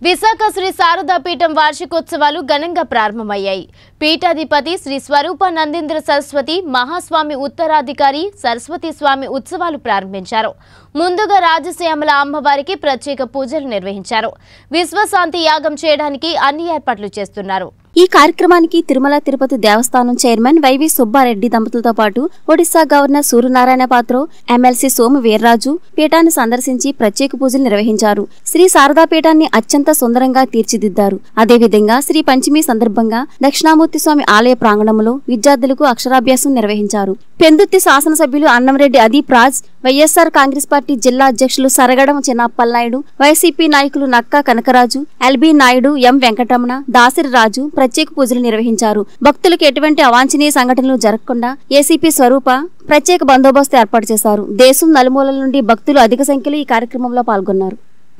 విశాఖ శ్రీ శారదా పీఠం వార్షికోత్సవాలు ఘనంగా ప్రారంభమయ్యాయి పీఠాధిపతి శ్రీ స్వరూప నందీంద్ర సరస్వతి మహాస్వామి ఉత్తరాధికారి సరస్వతి స్వామి ఉత్సవాలు ప్రారంభించారు ముందుగా రాజశ్యామల అమ్మవారికి ప్రత్యేక పూజలు నిర్వహించారు విశ్వశాంతి యాగం చేయడానికి అన్ని ఏర్పాట్లు చేస్తున్నారు ఈ కార్యక్రమానికి తిరుమల తిరుపతి దేవస్థానం చైర్మన్ వైవి సుబ్బారెడ్డి దంపతులతో పాటు ఒడిశా గవర్నర్ సూర్యనారాయణ పాత్రో ఎమ్మెల్సీ సోము వీర్రాజు పీఠాన్ని సందర్శించి ప్రత్యేక పూజలు నిర్వహించారు శ్రీ శారదా పీఠాన్ని అత్యంత సుందరంగా తీర్చిదిద్దారు అదేవిధంగా శ్రీ పంచమి సందర్భంగా దక్షిణామూర్తి స్వామి ఆలయ ప్రాంగణంలో విద్యార్థులకు అక్షరాభ్యాసం నిర్వహించారు పెందుర్తి శాసనసభ్యులు అన్నంరెడ్డి అదీప్ రాజ్ వైఎస్ఆర్ కాంగ్రెస్ పార్టీ జిల్లా అధ్యక్షులు సరగడం చిన్నప్పలనాయుడు వైసీపీ నాయకులు నక్కా కనకరాజు ఎల్బీ నాయుడు ఎం వెంకటరమణ దాసిరి రాజు ప్రత్యేక పూజలు నిర్వహించారు భక్తులకు ఎటువంటి అవాంఛనీయ సంఘటనలు జరగకుండా ఏసీపీ స్వరూప ప్రత్యేక బందోబస్తు ఏర్పాటు చేశారు దేశం నలుమూలల నుండి భక్తులు అధిక సంఖ్యలో ఈ కార్యక్రమంలో పాల్గొన్నారు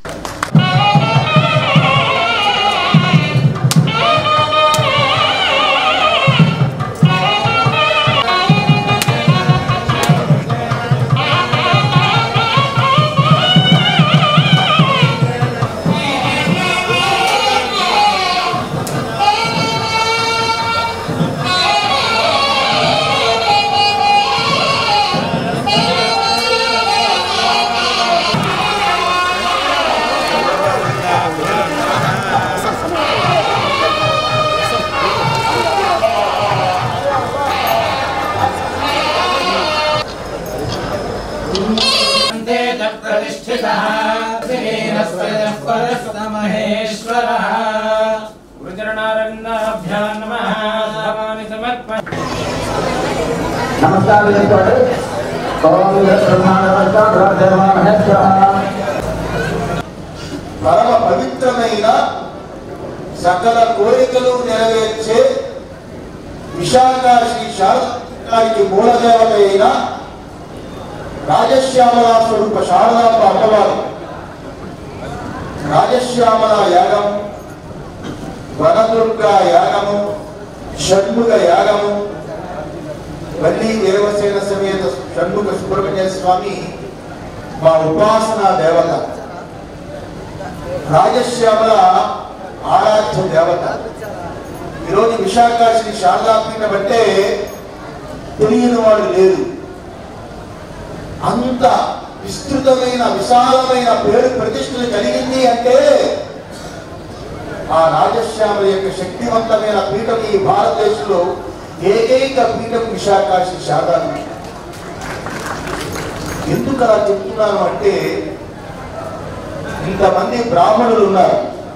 प्रतिष्ठितः श्रीरस्वयः परस्तमहेश्वरः गुरुचरणारविन्दाभ्यां नमः भवानि समर्पय నమస్కారం చేసుకోండి పరమ పవిత్రమైన సకల కోరికలు నెరవేర్చే విశాఖ శ్రీ శారదానికి మూలదేవత అయిన రాజశ్యామల స్వరూప శారదా అమ్మవారు రాజశ్యామల యాగం వనదుర్గ యాగము షణ్ముఖ యాగము వల్లి దేవసేన సమేత షణ్ముఖ సుబ్రహ్మణ్య స్వామి మా ఉపాసన దేవత రాజశ్యామల ఆరాధ్య దేవత ఈరోజు విశాఖ శ్రీ శారదాపీఠం అంటే తెలియని వాడు లేదు అంత విస్తృతమైన విశాలమైన పేరు ప్రతిష్టలు కలిగింది అంటే ఆ రాజశ్యామల యొక్క శక్తివంతమైన పీఠం ఈ భారతదేశంలో ఏకైక పీఠం విశాఖ శ్రీ శారదా పీఠం. ఎందుకు అలా చెప్తున్నాను అంటే ఇంతమంది బ్రాహ్మణులు ఉన్నారు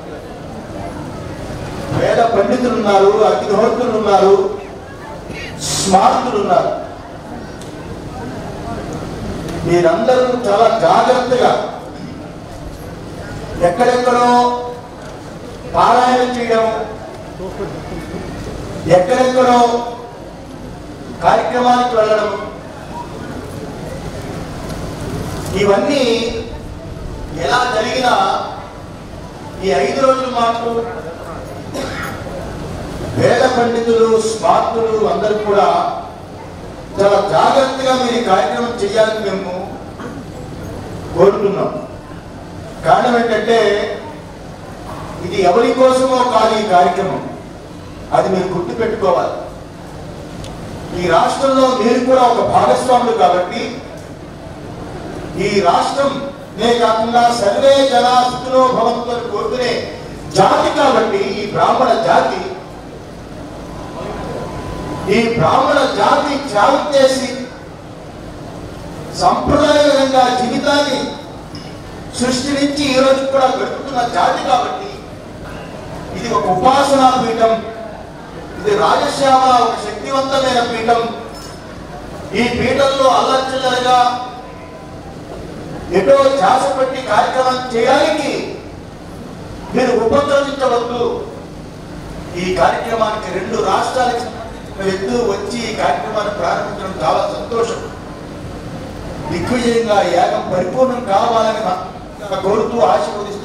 వేద పండితులు ఉన్నారు అగ్నిహోత్రులు ఉన్నారు స్మార్తులు ఉన్నారు మీరందరూ చాలా జాగ్రత్తగా ఎక్కడెక్కడో పారాయణ చేయడం ఎక్కడెక్కడో కార్యక్రమానికి వెళ్ళడం ఇవన్నీ ఎలా జరిగినా ఈ ఐదు రోజుల మాటలు వేద పండితులు స్మార్తులు అందరూ కూడా చాలా జాగ్రత్తగా మీరు ఈ కార్యక్రమం చేయాలని మేము కోరుతున్నాం కారణం ఏంటంటే ఇది ఎవరి కోసమో కాదు ఈ కార్యక్రమం అది మీరు గుర్తు పెట్టుకోవాలి ఈ రాష్ట్రంలో మీరు కూడా ఒక భాగస్వాములు కాబట్టి ఈ రాష్ట్రం నే కాకుండా సర్వే జన సుఖినో భవంతు అని కోరుకునే జాతి కాబట్టి ఈ బ్రాహ్మణ జాతి ఈ బ్రాహ్మణ జాతి త్యాగం చేసి సంప్రదాయపరంగా జీవితాన్ని సృష్టి నుంచి ఈ రోజు కూడా గడుపుతున్న జాతి కాబట్టి ఇది ఒక ఉపాసనా పీఠం ఇది రాజశ్యామ ఒక శక్తివంతమైన పీఠం ఈ పీఠంలో అల్లచిల్లరగా ఎటో ధ్యాస పెట్టి కార్యక్రమం చేయడానికి మీరు ఉపక్రమించవద్దు ఈ కార్యక్రమానికి రెండు రాష్ట్రాలకు సంబంధించిన వ్యక్తులు వచ్చి ఈ కార్యక్రమాన్ని ప్రారంభించడం చాలా సంతోషం దిగ్విజయంగా ఈ యాగం పరిపూర్ణం కావాలని మా- కోరుతూ ఆశీర్వదిస్తూ